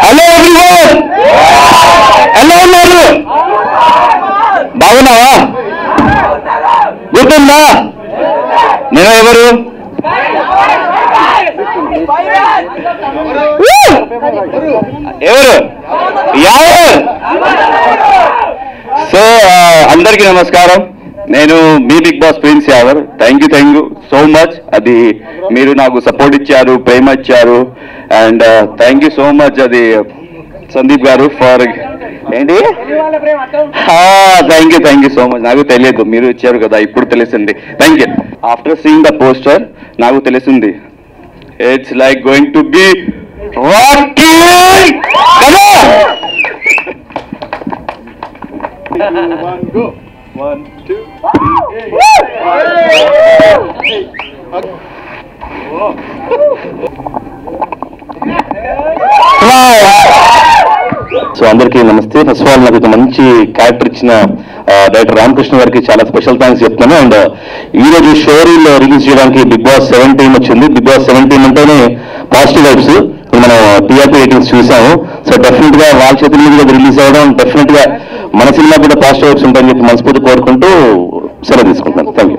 hello everyone ఎలా ఉన్నారు బాగున్నావా గుర్తుందా నేను ఎవరు ఎవరు యావర్ సో అందరికీ నమస్కారం నేను మీ big boss prince Yawar thank you thank you so much అది మీరు నాకు సపోర్ట్ ఇచ్చారు ప్రేమ ఇచ్చారు and thank you so much అది సందీప్ గారు ఫర్ ఏంటి thank you thank you so much నాకు తెలియదు మీరు ఇచ్చారు కదా ఇప్పుడు తెలిసింది thank you after seeing the poster నాకు తెలిసింది it's like going to be rocky కదా సో అందరికీ నమస్తే ఫస్ట్ ఆఫ్ ఆల్ నాకు ఒక మంచి క్యారెక్టర్ ఇచ్చిన డైరెక్టర్ రామకృష్ణ గారికి చాలా స్పెషల్ థ్యాంక్స్ చెప్తున్నాను అండ్ ఈ రోజు షో రీల్ రిలీజ్ చేయడానికి బిగ్ బాస్ సెవెంటీన్ వచ్చింది బిగ్ బాస్ సెవెంటీన్ అంటేనే పాజిటివ్ వైబ్స్ మనం టీఆర్పీ రేటింగ్స్ చూసాము సో డెఫినెట్ గా వాళ్ళ చేతుల మీద రిలీజ్ అవ్వడం డెఫినెట్ గా మన సినిమా కూడా పాజిటివ్ వైబ్స్ ఉంటాయని చెప్పి మనస్ఫూర్తి కోరుకుంటూ సెలవు తీసుకుంటాను థ్యాంక్ యూ